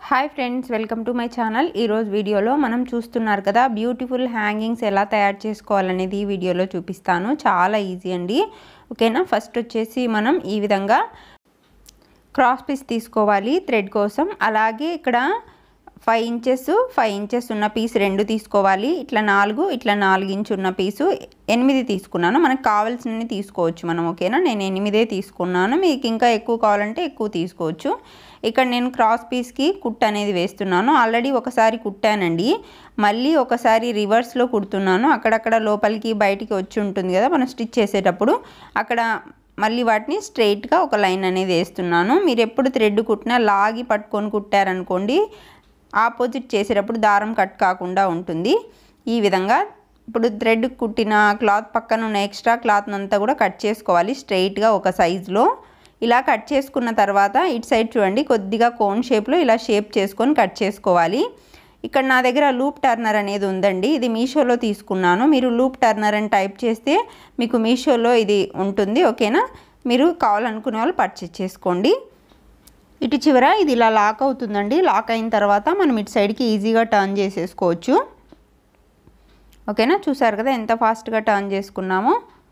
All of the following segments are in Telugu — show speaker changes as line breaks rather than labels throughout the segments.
hi friends welcome to my channel ఈరోజు వీడియోలో మనం చూస్తున్నారు కదా బ్యూటిఫుల్ హ్యాంగింగ్స్ ఎలా తయారు చేసుకోవాలనేది ఈ వీడియోలో చూపిస్తాను చాలా ఈజీ అండి ఓకేనా ఫస్ట్ వచ్చేసి మనం ఈ విధంగా క్రాస్ పీస్ తీసుకోవాలి థ్రెడ్ కోసం అలాగే ఇక్కడ ఫైవ్ ఇంచెస్ ఫైవ్ ఇంచెస్ ఉన్న పీస్ రెండు తీసుకోవాలి ఇట్లా నాలుగు ఇట్లా నాలుగు ఇంచు ఉన్న పీసు ఎనిమిది తీసుకున్నాను మనకు కావాల్సినవి తీసుకోవచ్చు మనం ఓకేనా నేను ఎనిమిదే తీసుకున్నాను మీకు ఇంకా ఎక్కువ కావాలంటే ఎక్కువ తీసుకోవచ్చు ఇక్కడ నేను క్రాస్ పీస్కి కుట్ అనేది వేస్తున్నాను ఆల్రెడీ ఒకసారి కుట్టానండి మళ్ళీ ఒకసారి రివర్స్లో కుడుతున్నాను అక్కడక్కడ లోపలికి బయటికి వచ్చి ఉంటుంది కదా మనం స్టిచ్ చేసేటప్పుడు అక్కడ మళ్ళీ వాటిని స్ట్రైట్గా ఒక లైన్ అనేది వేస్తున్నాను మీరు ఎప్పుడు థ్రెడ్ కుట్టినా లాగి పట్టుకొని కుట్టారనుకోండి ఆపోజిట్ చేసేటప్పుడు దారం కట్ కాకుండా ఉంటుంది ఈ విధంగా ఇప్పుడు థ్రెడ్ కుట్టిన క్లాత్ పక్కన ఉన్న ఎక్స్ట్రా క్లాత్ అంతా కూడా కట్ చేసుకోవాలి స్ట్రైట్గా ఒక సైజులో ఇలా కట్ చేసుకున్న తర్వాత ఇటు సైడ్ చూడండి కొద్దిగా కోన్ షేప్లో ఇలా షేప్ చేసుకొని కట్ చేసుకోవాలి ఇక్కడ నా దగ్గర లూప్ టర్నర్ అనేది ఉందండి ఇది మీషోలో తీసుకున్నాను మీరు లూప్ టర్నర్ అని టైప్ చేస్తే మీకు మీషోలో ఇది ఉంటుంది ఓకేనా మీరు కావాలనుకునే వాళ్ళు పర్చేస్ చేసుకోండి ఇటు చివర ఇది ఇలా లాక్ అవుతుందండి లాక్ అయిన తర్వాత మనం ఇటు సైడ్కి ఈజీగా టర్న్ చేసేసుకోవచ్చు ఓకేనా చూసారు కదా ఎంత ఫాస్ట్గా టర్న్ చేసుకున్నామో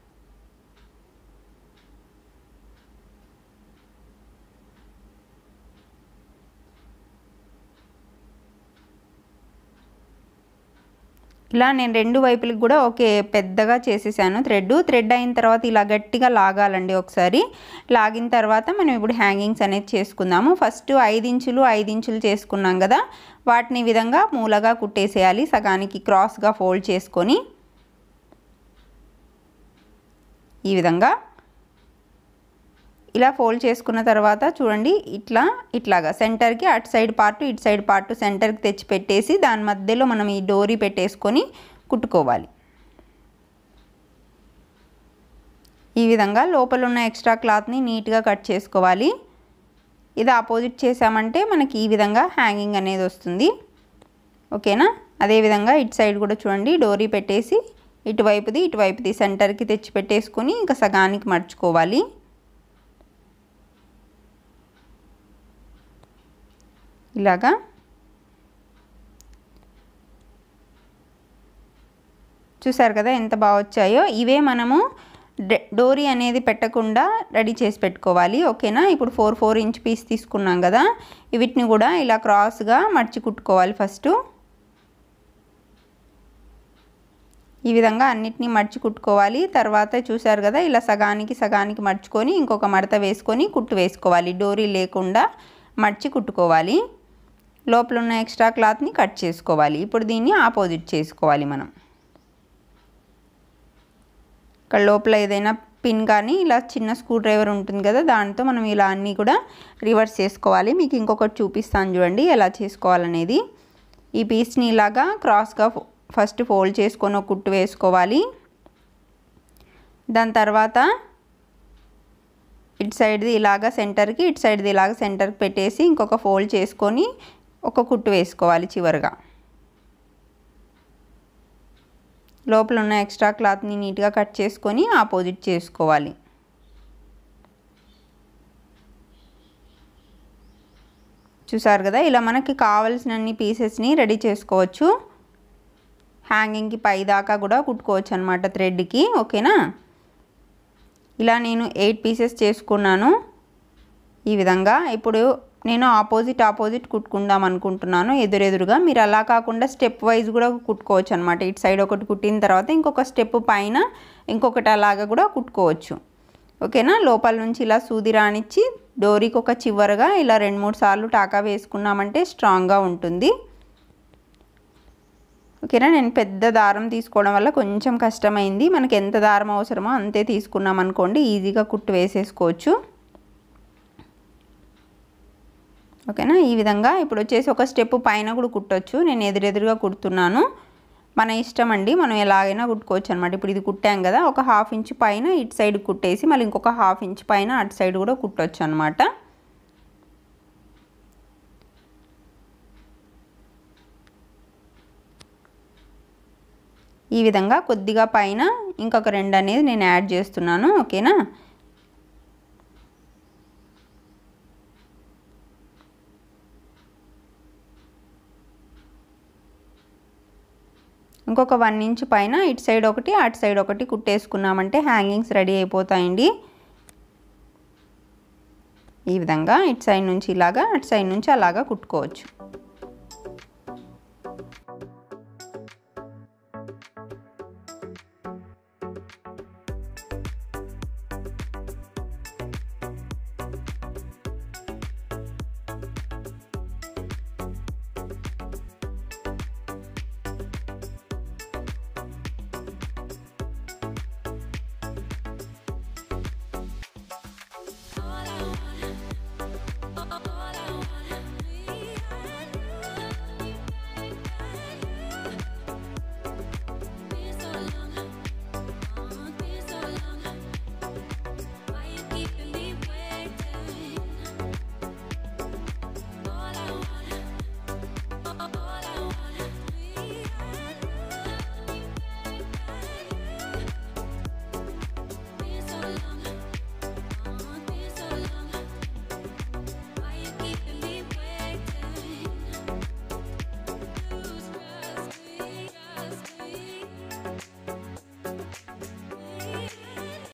ఇలా నేను రెండు వైపులకు కూడా ఓకే పెద్దగా చేసేసాను థ్రెడ్ థ్రెడ్ అయిన తర్వాత ఇలా గట్టిగా లాగాలండి ఒకసారి లాగిన తర్వాత మనం ఇప్పుడు హ్యాంగింగ్స్ అనేది చేసుకుందాము ఫస్ట్ ఐదు ఇంచులు ఐదు ఇంచులు చేసుకున్నాం కదా వాటిని ఈ విధంగా మూలగా కుట్టేసేయాలి సగానికి క్రాస్గా ఫోల్డ్ చేసుకొని ఈ విధంగా ఇలా ఫోల్డ్ చేసుకున్న తర్వాత చూడండి ఇట్లా ఇట్లాగా సెంటర్కి అటు సైడ్ పార్ట్ ఇటు సైడ్ పార్ట్ సెంటర్కి తెచ్చి పెట్టేసి దాని మధ్యలో మనం ఈ డోరీ పెట్టేసుకొని కుట్టుకోవాలి ఈ విధంగా లోపల ఉన్న ఎక్స్ట్రా క్లాత్ని నీట్గా కట్ చేసుకోవాలి ఇది ఆపోజిట్ చేసామంటే మనకి ఈ విధంగా హ్యాంగింగ్ అనేది వస్తుంది ఓకేనా అదేవిధంగా ఇటు సైడ్ కూడా చూడండి డోరీ పెట్టేసి ఇటువైపుది ఇటువైపుది సెంటర్కి తెచ్చి పెట్టేసుకొని ఇంకా సగానికి మర్చుకోవాలి ఇలాగా చూసారు కదా ఎంత బాగా వచ్చాయో ఇవే మనము డోరీ అనేది పెట్టకుండా రెడీ చేసి పెట్టుకోవాలి ఓకేనా ఇప్పుడు ఫోర్ ఫోర్ ఇంచ్ పీస్ తీసుకున్నాం కదా వీటిని కూడా ఇలా క్రాస్గా మర్చి కుట్టుకోవాలి ఫస్ట్ ఈ విధంగా అన్నిటినీ మర్చి కుట్టుకోవాలి తర్వాత చూసారు కదా ఇలా సగానికి సగానికి మర్చుకొని ఇంకొక మడత వేసుకొని కుట్టు వేసుకోవాలి డోరీ లేకుండా మర్చి కుట్టుకోవాలి లోపల ఉన్న ఎక్స్ట్రా క్లాత్ని కట్ చేసుకోవాలి ఇప్పుడు దీన్ని ఆపోజిట్ చేసుకోవాలి మనం ఇక్కడ లోపల ఏదైనా పిన్ కానీ ఇలా చిన్న స్క్రూ డ్రైవర్ ఉంటుంది కదా దాంతో మనం ఇలా అన్నీ కూడా రివర్స్ చేసుకోవాలి మీకు ఇంకొకటి చూపిస్తాను చూడండి ఎలా చేసుకోవాలనేది ఈ పీస్ని ఇలాగా క్రాస్గా ఫస్ట్ ఫోల్డ్ చేసుకొని ఒక కుట్టు వేసుకోవాలి దాని తర్వాత ఇటు సైడ్ది ఇలాగ సెంటర్కి ఇటు సైడ్ది ఇలాగ సెంటర్కి పెట్టేసి ఇంకొక ఫోల్డ్ చేసుకొని ఒక కుట్టు వేసుకోవాలి చివరిగా లోపల ఉన్న ఎక్స్ట్రా క్లాత్ని నీట్గా కట్ చేసుకొని ఆపోజిట్ చేసుకోవాలి చూసారు కదా ఇలా మనకి కావలసినన్ని పీసెస్ని రెడీ చేసుకోవచ్చు హ్యాంగింగ్కి పై దాకా కూడా కుట్టుకోవచ్చు అనమాట థ్రెడ్కి ఓకేనా ఇలా నేను ఎయిట్ పీసెస్ చేసుకున్నాను ఈ విధంగా ఇప్పుడు నేను ఆపోజిట్ ఆపోజిట్ కుట్టుకుందాం అనుకుంటున్నాను ఎదురెదురుగా మీరు అలా కాకుండా స్టెప్ వైజ్ కూడా కుట్టుకోవచ్చు అనమాట ఇటు సైడ్ ఒకటి కుట్టిన తర్వాత ఇంకొక స్టెప్ పైన ఇంకొకటి అలాగా కూడా కుట్టుకోవచ్చు ఓకేనా లోపల నుంచి ఇలా సూది రానిచ్చి డోరీకి ఒక చివరగా ఇలా రెండు మూడు సార్లు టాకా వేసుకున్నామంటే స్ట్రాంగ్గా ఉంటుంది ఓకేనా నేను పెద్ద దారం తీసుకోవడం వల్ల కొంచెం కష్టమైంది మనకి ఎంత దారం అవసరమో అంతే తీసుకున్నాం అనుకోండి ఈజీగా కుట్టు వేసేసుకోవచ్చు ఓకేనా ఈ విధంగా ఇప్పుడు వచ్చేసి ఒక స్టెప్ పైన కూడా కుట్టొచ్చు నేను ఎదురెదురుగా కుడుతున్నాను మన ఇష్టం అండి మనం ఎలాగైనా కుట్టుకోవచ్చు అనమాట ఇప్పుడు ఇది కుట్టాం కదా ఒక హాఫ్ ఇంచ్ పైన ఇటు సైడ్ కుట్టేసి మళ్ళీ ఇంకొక హాఫ్ ఇంచ్ పైన అటు సైడ్ కూడా కుట్టొచ్చు అనమాట ఈ విధంగా కొద్దిగా పైన ఇంకొక రెండు అనేది నేను యాడ్ చేస్తున్నాను ఓకేనా ఇంకొక వన్ ఇంచ్ పైన ఇటు సైడ్ ఒకటి అటు సైడ్ ఒకటి కుట్టేసుకున్నామంటే హ్యాంగింగ్స్ రెడీ అయిపోతాయండి ఈ విధంగా ఇటు సైడ్ నుంచి ఇలాగా అటు సైడ్ నుంచి అలాగా కుట్టుకోవచ్చు